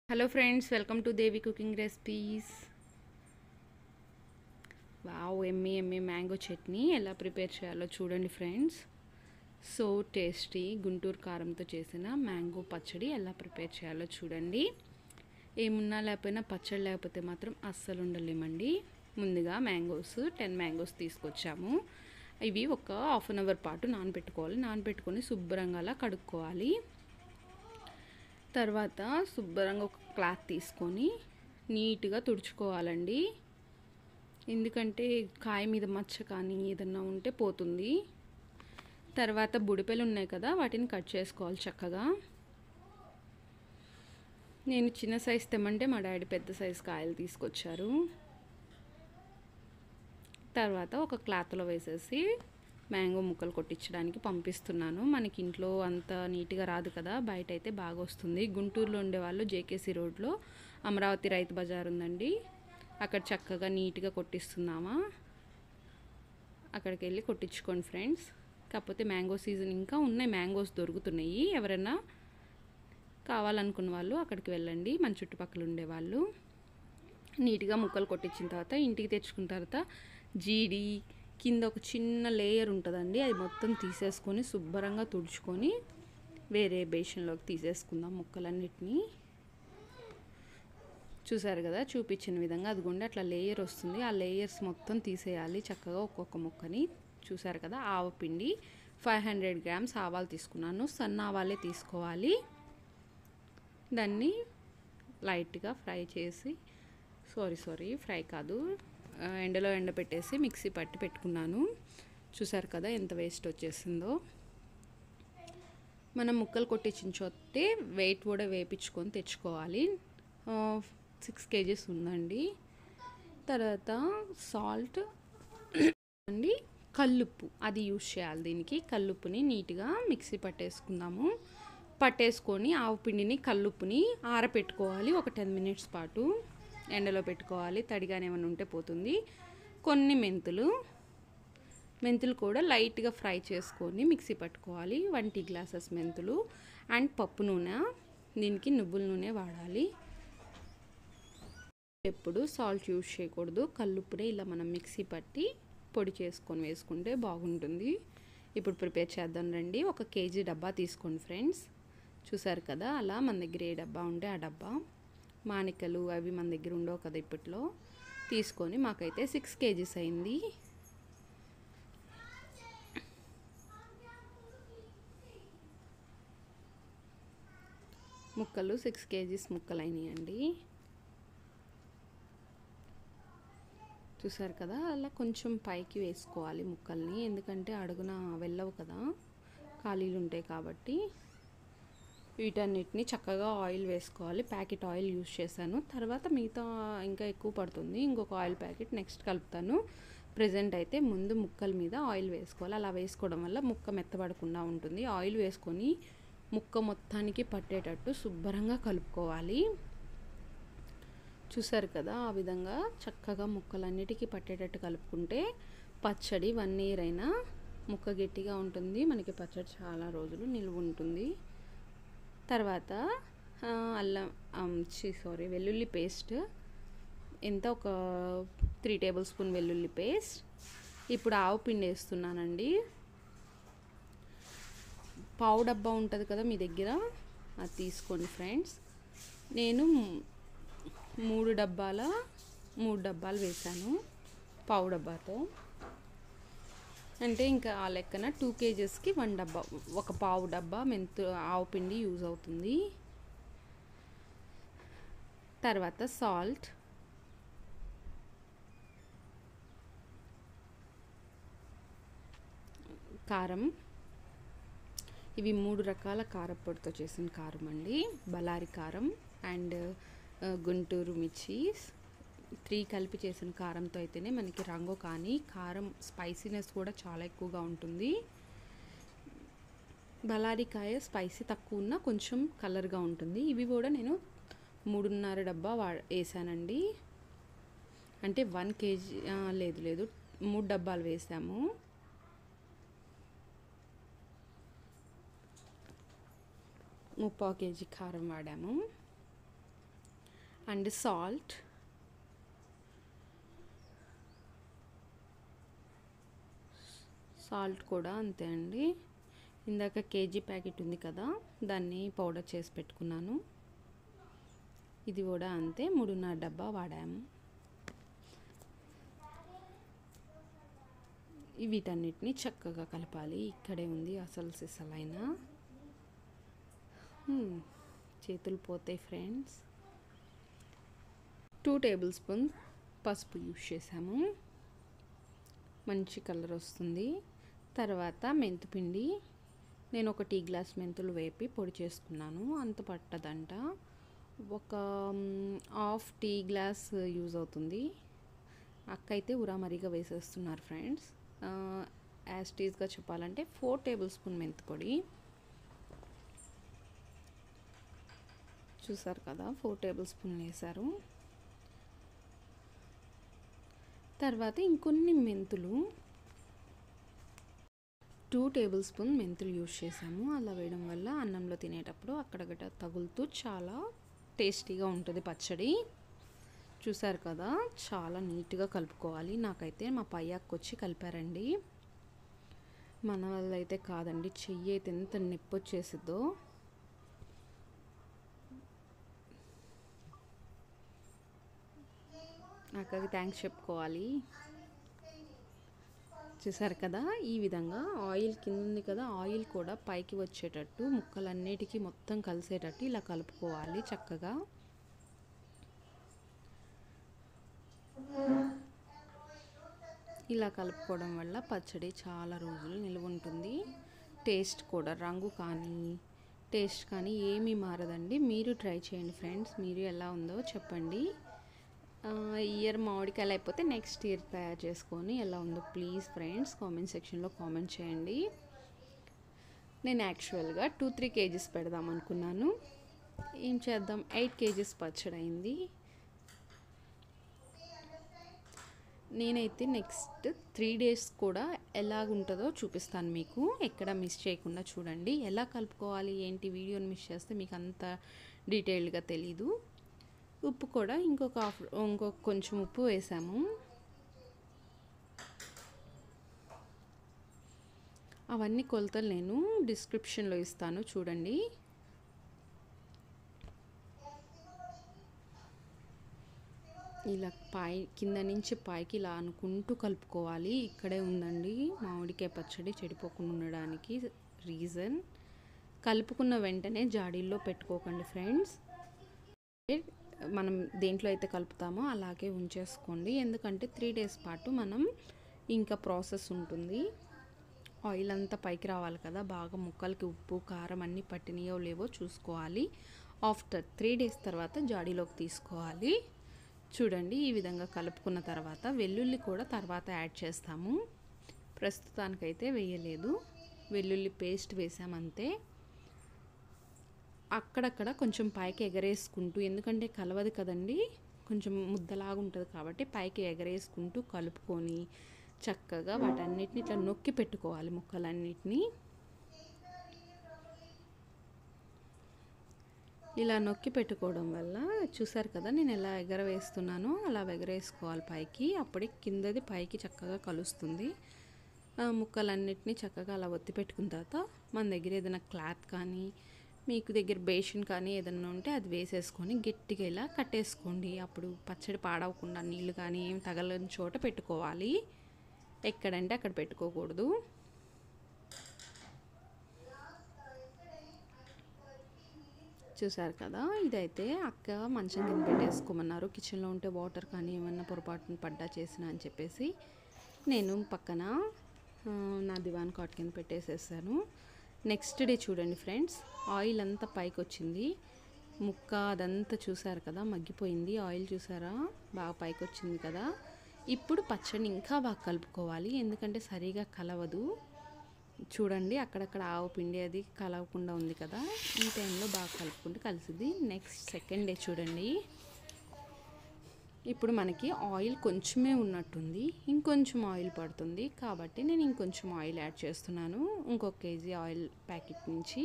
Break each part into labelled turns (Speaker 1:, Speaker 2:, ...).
Speaker 1: hello friends welcome to Devi cooking recipes wow ఎమ్మి ఎమ్మి mango chutney ఎలా ప్రిపేర్ చేయాలో చూడండి ఫ్రెండ్స్ సో టేస్టీ గుంటూరు కారంతో చేసిన మ్యాంగో పచ్చడి ఎలా ప్రిపేర్ చేయాలో చూడండి ఏమున్నా లేకపోయినా పచ్చడి లేకపోతే మాత్రం అస్సలు ఉండలేమండి ముందుగా మ్యాంగోస్ టెన్ మ్యాంగోస్ తీసుకొచ్చాము ఇవి ఒక హాఫ్ అన్ అవర్ పాటు నానబెట్టుకోవాలి నానబెట్టుకొని శుభ్రంగా అలా కడుక్కోవాలి తర్వాత శుభ్రంగా ఒక క్లాత్ తీసుకొని నీట్గా తుడుచుకోవాలండి ఎందుకంటే కాయ మీద మచ్చ కానీ ఏదన్నా ఉంటే పోతుంది తర్వాత బుడిపెలు ఉన్నాయి కదా వాటిని కట్ చేసుకోవాలి చక్కగా నేను చిన్న సైజ్ తెమ్మంటే మా డాడీ పెద్ద సైజ్ కాయలు తీసుకొచ్చారు తర్వాత ఒక క్లాత్లో వేసేసి మ్యాంగో ముక్కలు కొట్టించడానికి పంపిస్తున్నాను మనకి ఇంట్లో అంత నీట్గా రాదు కదా బయట అయితే బాగా వస్తుంది గుంటూరులో ఉండేవాళ్ళు జేకేసీ రోడ్లో అమరావతి రైతు బజార్ ఉందండి అక్కడ చక్కగా నీట్గా కొట్టిస్తున్నామా అక్కడికి వెళ్ళి కొట్టించుకోండి ఫ్రెండ్స్ కాకపోతే మ్యాంగో సీజన్ ఇంకా ఉన్నాయి మ్యాంగోస్ దొరుకుతున్నాయి ఎవరైనా కావాలనుకున్న వాళ్ళు అక్కడికి వెళ్ళండి మన చుట్టుపక్కల ఉండేవాళ్ళు నీట్గా ముక్కలు కొట్టించిన తర్వాత ఇంటికి తెచ్చుకున్న తర్వాత జీడి కింద ఒక చిన్న లేయర్ ఉంటుందండి అది మొత్తం తీసేసుకొని శుభ్రంగా తుడుచుకొని వేరే బేషన్లోకి తీసేసుకుందాం ముక్కలన్నిటినీ చూసారు కదా చూపించిన విధంగా అదిగోండి అట్లా లేయర్ వస్తుంది ఆ లేయర్స్ మొత్తం తీసేయాలి చక్కగా ఒక్కొక్క ముక్కని చూసారు కదా ఆవపిండి ఫైవ్ హండ్రెడ్ గ్రామ్స్ ఆవాలు తీసుకున్నాను సన్న ఆవాలే తీసుకోవాలి దాన్ని లైట్గా ఫ్రై చేసి సారీ సారీ ఫ్రై కాదు ఎండలో ఎండబెట్టేసి మిక్సీ పట్టి పెట్టుకున్నాను చూసారు కదా ఎంత వేస్ట్ వచ్చేసిందో మనం ముక్కలు కొట్టించిన చోటే వెయిట్ కూడా వేపించుకొని తెచ్చుకోవాలి సిక్స్ కేజీస్ ఉందండి తర్వాత సాల్ట్ అండి కల్లుప్పు అది యూజ్ చేయాలి దీనికి కల్లుప్పుని నీట్గా మిక్సీ పట్టేసుకుందాము పట్టేసుకొని ఆవు పిండిని కల్లుప్పుని ఆరపెట్టుకోవాలి ఒక టెన్ మినిట్స్ పాటు ఎండలో పెట్టుకోవాలి తడిగానే ఏమైనా ఉంటే పోతుంది కొన్ని మెంతులు మెంతులు కూడా లైట్గా ఫ్రై చేసుకొని మిక్సీ పట్టుకోవాలి వన్ టీ గ్లాసెస్ మెంతులు అండ్ పప్పు నూనె దీనికి నువ్వుల నూనె వాడాలి ఎప్పుడు సాల్ట్ యూజ్ చేయకూడదు కల్లుప్పుడే ఇలా మనం మిక్సీ పట్టి పొడి చేసుకొని వేసుకుంటే బాగుంటుంది ఇప్పుడు ప్రిపేర్ చేద్దాం రండి ఒక కేజీ డబ్బా తీసుకోండి ఫ్రెండ్స్ చూసారు కదా అలా మన దగ్గర ఏ డబ్బా ఉంటే ఆ డబ్బా మానికలు అవి మన దగ్గర ఉండవు కదా ఇప్పట్లో తీసుకొని మాకైతే సిక్స్ కేజీస్ అయింది ముక్కలు సిక్స్ కేజీస్ ముక్కలు అయినాయండి చూసారు కదా అలా కొంచెం పైకి వేసుకోవాలి ముక్కల్ని ఎందుకంటే అడుగున వెళ్ళవు కదా ఖాళీలు ఉంటాయి కాబట్టి వీటన్నిటిని చక్కగా ఆయిల్ వేసుకోవాలి ప్యాకెట్ ఆయిల్ యూస్ చేశాను తర్వాత మిగతా ఇంకా ఎక్కువ పడుతుంది ఇంకొక ఆయిల్ ప్యాకెట్ నెక్స్ట్ కలుపుతాను ప్రజెంట్ అయితే ముందు ముక్కల మీద ఆయిల్ వేసుకోవాలి అలా వేసుకోవడం వల్ల ముక్క మెత్తబడకుండా ఉంటుంది ఆయిల్ వేసుకొని ముక్క మొత్తానికి పట్టేటట్టు శుభ్రంగా కలుపుకోవాలి చూసారు కదా ఆ విధంగా చక్కగా ముక్కలన్నిటికీ పట్టేటట్టు కలుపుకుంటే పచ్చడి వన్ ఇయర్ అయినా ముక్క గట్టిగా ఉంటుంది మనకి పచ్చడి చాలా రోజులు నిల్వ ఉంటుంది తర్వాత అల్లం సారీ వెల్లుల్లి పేస్ట్ ఎంత ఒక త్రీ టేబుల్ స్పూన్ వెల్లుల్లి పేస్ట్ ఇప్పుడు ఆవు పిండి వేస్తున్నానండి పావు డబ్బా ఉంటుంది కదా మీ దగ్గర అది తీసుకోండి ఫ్రెండ్స్ నేను మూడు డబ్బాల మూడు డబ్బాలు వేసాను పావు డబ్బాతో అంటే ఇంకా ఆ లెక్కన టూ కేజెస్కి వన్ డబ్బా ఒక పావు డబ్బా మెంతు ఆవు పిండి యూజ్ అవుతుంది తర్వాత సాల్ట్ కారం ఇవి మూడు రకాల కారపొడితో చేసిన కారం అండి బలారి కారం అండ్ గుంటూరు మిర్చీస్ త్రీ కలిపి చేసిన కారంతో అయితేనే మనకి రంగు కానీ కారం స్పైసీనెస్ కూడా చాలా ఎక్కువగా ఉంటుంది బలారికాయ స్పైసీ తక్కువ ఉన్న కొంచెం కలర్గా ఉంటుంది ఇవి కూడా నేను మూడున్నర డబ్బా వా వేసానండి అంటే వన్ కేజీ లేదు లేదు మూడు డబ్బాలు వేసాము ముప్పావు కేజీ కారం వాడాము అండ్ సాల్ట్ సాల్ట్ కూడా అంతే అండి ఇందాక కేజీ ప్యాకెట్ ఉంది కదా దాన్ని పౌడర్ చేసి పెట్టుకున్నాను ఇది కూడా అంతే మూడున్నర డబ్బా వాడాము ఈ వీటన్నిటిని చక్కగా కలపాలి ఇక్కడే ఉంది అసలు సిసలైన హ్మ్, చేతులు పోతాయి ఫ్రెండ్స్ టూ టేబుల్ స్పూన్ పసుపు యూస్ చేసాము మంచి కలర్ వస్తుంది తర్వాత మెంతిపిండి నేను ఒక టీ గ్లాస్ మెంతులు వేపి పొడి చేసుకున్నాను అంత పట్టదంట ఒక మ్, హాఫ్ టీ గ్లాస్ యూజ్ అవుతుంది అక్క అయితే ఉరామరిగా వేసేస్తున్నారు ఫ్రెండ్స్ యాజ్ టీజ్గా చెప్పాలంటే ఫోర్ టేబుల్ స్పూన్ మెంతి పొడి చూసారు కదా ఫోర్ టేబుల్ స్పూన్లు వేసారు తర్వాత ఇంకొన్ని మెంతులు టూ టేబుల్ స్పూన్ మెంతులు యూస్ చేసాము అలా వేయడం వల్ల అన్నంలో తినేటప్పుడు అక్కడగట తగులుతూ చాలా టేస్టీగా ఉంటుంది పచ్చడి చూసారు కదా చాలా నీట్గా కలుపుకోవాలి నాకైతే మా పయ్యాకు వచ్చి కలిపారండి మన వల్ల అయితే కాదండి చెయ్యి అయితే ఎంత నొప్పి వచ్చేసిద్దో అక్కకి థ్యాంక్స్ చెప్పుకోవాలి చూసారు కదా ఈ విధంగా ఆయిల్ కింద ఉంది కదా ఆయిల్ కూడా పైకి వచ్చేటట్టు ముక్కలన్నిటికీ మొత్తం కలిసేటట్టు ఇలా కలుపుకోవాలి చక్కగా ఇలా కలుపుకోవడం వల్ల పచ్చడి చాలా రోజులు నిల్వ ఉంటుంది టేస్ట్ కూడా రంగు కానీ టేస్ట్ కానీ ఏమీ మారదండి మీరు ట్రై చేయండి ఫ్రెండ్స్ మీరు ఎలా ఉందో చెప్పండి ఆ, ఈ ఇయర్ మామిడికాయలు అయిపోతే నెక్స్ట్ ఇయర్ తయారు చేసుకొని ఎలా ఉందో ప్లీజ్ ఫ్రెండ్స్ కామెంట్ సెక్షన్లో కామెంట్ చేయండి నేను యాక్చువల్గా టూ త్రీ కేజీస్ పెడదాం అనుకున్నాను ఏం చేద్దాం ఎయిట్ కేజీస్ పచ్చడి అయింది నేనైతే నెక్స్ట్ త్రీ డేస్ కూడా ఎలాగుంటుందో చూపిస్తాను మీకు ఎక్కడ మిస్ చేయకుండా చూడండి ఎలా కలుపుకోవాలి ఏంటి వీడియోని మిస్ చేస్తే మీకు అంత డీటెయిల్డ్గా తెలీదు ఉప్పు కూడా ఇంకొక హాఫ్ ఇంకొక కొంచెం ఉప్పు వేసాము అవన్నీ కొలతలు నేను డిస్క్రిప్షన్లో ఇస్తాను చూడండి ఇలా పై కింద నుంచి పైకి ఇలా అనుకుంటూ కలుపుకోవాలి ఇక్కడే ఉందండి మామిడికాయ పచ్చడి చెడిపోకుండా ఉండడానికి రీజన్ కలుపుకున్న వెంటనే జాడీల్లో పెట్టుకోకండి ఫ్రెండ్స్ మనం దేంట్లో అయితే కలుపుతామో అలాగే ఉంచేసుకోండి ఎందుకంటే త్రీ డేస్ పాటు మనం ఇంకా ప్రాసెస్ ఉంటుంది ఆయిల్ అంతా పైకి రావాలి కదా బాగా ముక్కలకి ఉప్పు కారం అన్నీ పట్టినాయో లేవో చూసుకోవాలి ఆఫ్టర్ త్రీ డేస్ తర్వాత జాడీలోకి తీసుకోవాలి చూడండి ఈ విధంగా కలుపుకున్న తర్వాత వెల్లుల్లి కూడా తర్వాత యాడ్ చేస్తాము ప్రస్తుతానికైతే వేయలేదు వెల్లుల్లి పేస్ట్ వేసామంతే అక్కడక్కడ కొంచెం పైకి ఎగరేసుకుంటూ ఎందుకంటే కలవదు కదండి కొంచెం ముద్దలాగా ఉంటుంది కాబట్టి పైకి ఎగరేసుకుంటూ కలుపుకొని చక్కగా వాటన్నిటిని ఇట్లా నొక్కి పెట్టుకోవాలి ముక్కలన్నిటినీ ఇలా నొక్కి పెట్టుకోవడం వల్ల చూసారు కదా నేను ఎలా ఎగరవేస్తున్నానో అలా ఎగరేసుకోవాలి పైకి అప్పుడే కిందది పైకి చక్కగా కలుస్తుంది ఆ ముక్కలన్నిటినీ చక్కగా అలా ఒత్తి పెట్టుకున్న తర్వాత మన దగ్గర ఏదైనా క్లాత్ కానీ మీకు దగ్గర బేషన్ కానీ ఏదైనా ఉంటే అది వేసేసుకొని గట్టిగా ఇలా కట్టేసుకోండి అప్పుడు పచ్చడి పాడవకుండా నీళ్ళు కానీ ఏం తగలని చోట పెట్టుకోవాలి ఎక్కడంటే అక్కడ పెట్టుకోకూడదు చూసారు కదా ఇదైతే అక్క మంచం కింద పెట్టేసుకోమన్నారు కిచెన్లో ఉంటే వాటర్ కానీ ఏమన్నా పొరపాటున పడ్డా చేసిన అని చెప్పేసి నేను పక్కన ఆ, నా దివాన్ కాట్ కింద పెట్టేసేసాను నెక్స్ట్ డే చూడండి ఫ్రెండ్స్ ఆయిల్ అంతా పైకి వచ్చింది ముక్క అదంతా చూసారు కదా మగ్గిపోయింది ఆయిల్ చూసారా బాగా పైకి వచ్చింది కదా ఇప్పుడు పచ్చడిని ఇంకా బాగా కలుపుకోవాలి ఎందుకంటే సరిగా కలవదు చూడండి అక్కడక్కడ ఆవు పిండి అది కలవకుండా ఉంది కదా ఈ టైంలో బాగా కలుపుకుంటే కలిసిద్ది నెక్స్ట్ సెకండ్ డే చూడండి ఇప్పుడు మనకి ఆయిల్ కొంచెమే ఉన్నట్టుంది ఇంకొంచెం ఆయిల్ పడుతుంది కాబట్టి నేను ఇంకొంచెం ఆయిల్ యాడ్ చేస్తున్నాను ఇంకొక కేజీ ఆయిల్ ప్యాకెట్ నుంచి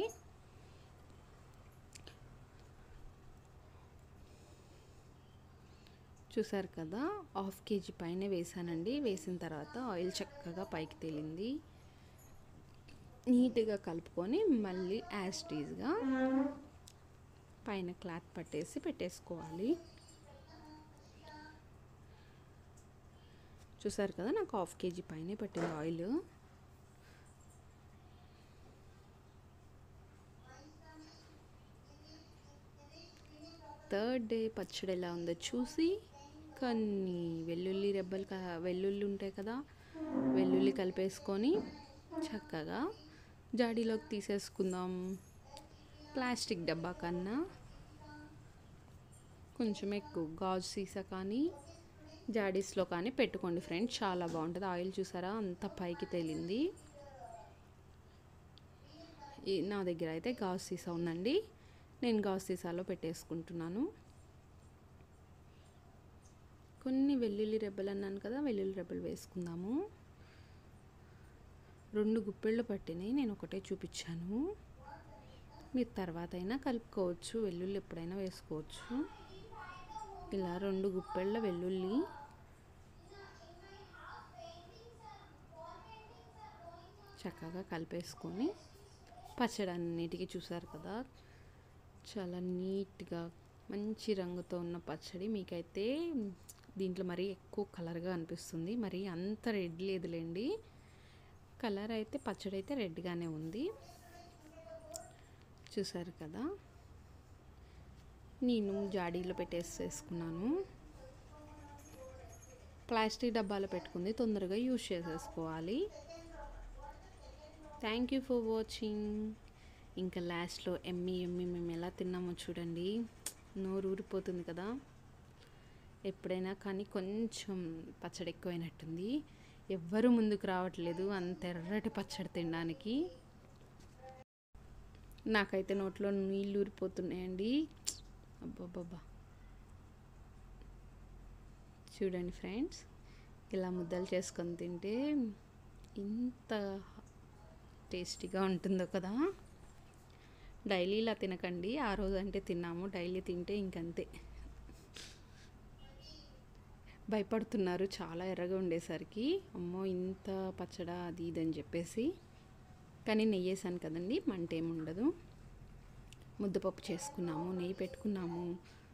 Speaker 1: చూసారు కదా హాఫ్ కేజీ పైన వేసానండి వేసిన తర్వాత ఆయిల్ చక్కగా పైకి తేలింది నీట్గా కలుపుకొని మళ్ళీ యాస్టీజ్గా పైన క్లాత్ పట్టేసి పెట్టేసుకోవాలి చూసారు కదా నాకు హాఫ్ కేజీ పైనే పట్టింది ఆయిల్ థర్డ్ డే పచ్చడి ఎలా ఉందో చూసి కొన్ని వెల్లుల్లి రెబ్బలు క- వెల్లుల్లి ఉంటాయి కదా వెల్లుల్లి కలిపేసుకొని చక్కగా జాడీలోకి తీసేసుకుందాం ప్లాస్టిక్ డబ్బా కన్నా కొంచెం ఎక్కువ గాజు సీసా కానీ జాడీస్లో కానీ పెట్టుకోండి ఫ్రెండ్స్ చాలా బాగుంటుంది ఆయిల్ చూసారా అంత పైకి తేలింది ఈ నా దగ్గర అయితే గాజు సీసా ఉందండి నేను గాజు సీసాలో పెట్టేసుకుంటున్నాను కొన్ని వెల్లుల్లి రెబ్బలు అన్నాను కదా వెల్లుల్లి రెబ్బలు వేసుకుందాము రెండు గుప్పెళ్ళు పట్టినాయి నేను ఒకటే చూపించాను మీరు తర్వాత అయినా కలుపుకోవచ్చు వెల్లుల్లి ఎప్పుడైనా వేసుకోవచ్చు ఇలా రెండు గుప్పెళ్ళ వెల్లుల్లి చక్కగా కలిపేసుకొని పచ్చడి అన్నిటికీ చూసారు కదా చాలా నీట్గా మంచి రంగుతో ఉన్న పచ్చడి మీకైతే దీంట్లో మరీ ఎక్కువ కలర్గా అనిపిస్తుంది మరి అంత రెడ్ లేదులేండి కలర్ అయితే పచ్చడి అయితే రెడ్గానే ఉంది చూసారు కదా నేను జాడీలో పెట్టేసేసుకున్నాను ప్లాస్టిక్ డబ్బాలో పెట్టుకుంది తొందరగా యూజ్ చేసేసుకోవాలి థ్యాంక్ యూ ఫర్ వాచింగ్ ఇంకా లాస్ట్లో ఎమ్మి ఎమ్మి మేము ఎలా తిన్నామో చూడండి నోరు ఊరిపోతుంది కదా ఎప్పుడైనా కానీ కొంచెం పచ్చడి ఎక్కువైనట్టుంది ఎవ్వరూ ముందుకు రావట్లేదు అంత ఎర్రటి పచ్చడి తినడానికి నాకైతే నోట్లో నీళ్ళు ఊరిపోతున్నాయండి అబ్బబ్బబ్బా చూడండి ఫ్రెండ్స్ ఇలా ముద్దలు చేసుకొని తింటే ఇంత టేస్టీగా ఉంటుందో కదా డైలీ ఇలా తినకండి ఆ రోజు అంటే తిన్నాము డైలీ తింటే ఇంకంతే భయపడుతున్నారు చాలా ఎర్రగా ఉండేసరికి అమ్మో ఇంత పచ్చడా అది ఇది అని చెప్పేసి కానీ నెయ్యి వేసాను కదండి మంట ఏమి ఉండదు ముద్దపప్పు చేసుకున్నాము నెయ్యి పెట్టుకున్నాము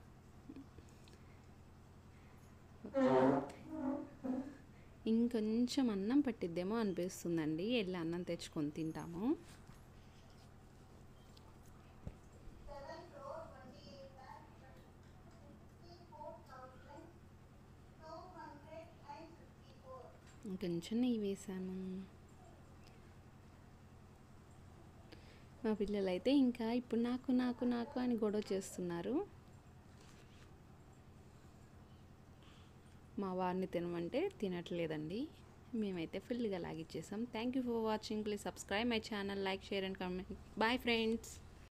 Speaker 1: ఇంకొంచెం అన్నం పట్టిద్దేమో అనిపిస్తుందండి వెళ్ళి అన్నం తెచ్చుకొని తింటాము ఇంకొంచెం నెయ్యి వేసాము మా పిల్లలైతే ఇంకా ఇప్పుడు నాకు నాకు నాకు అని గొడవ చేస్తున్నారు మా వారిని తినమంటే తినట్లేదండి మేమైతే ఫుల్గా లాగిచ్చేసాం thank you for watching please subscribe my channel like share and comment bye friends